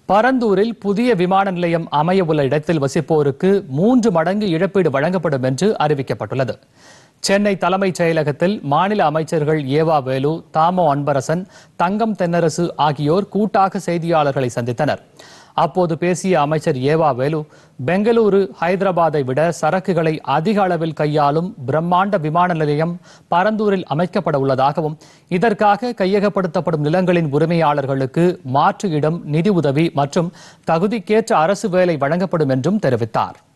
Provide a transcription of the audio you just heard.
பரந்தூரில் புதிய விமான நிலையம் அமைய உள்ள இடத்தில் வசிப்போருக்கு மூன்று மடங்கு இழப்பீடு வழங்கப்படும் என்று அறிவிக்கப்பட்டுள்ளது சென்னை தலைமைச் செயலகத்தில் மாநில அமைச்சர்கள் ஏவா வேலு தாமோ அன்பரசன் தங்கம் தென்னரசு ஆகியோர் கூட்டாக செய்தியாளர்களை சந்தித்தனர் அப்போது பேசிய அமைச்சர் ஏவா வேலு பெங்களூரு ஹைதராபாத்தை விட சரக்குகளை அதிக அளவில் கையாளும் பிரம்மாண்ட விமான நிலையம் பரந்தூரில் அமைக்கப்பட உள்ளதாகவும் இதற்காக கையகப்படுத்தப்படும் நிலங்களின் உரிமையாளர்களுக்கு மாற்று இடம் நிதி உதவி மற்றும் தகுதிக்கேற்ற அரசு வேலை வழங்கப்படும் என்றும் தெரிவித்தார்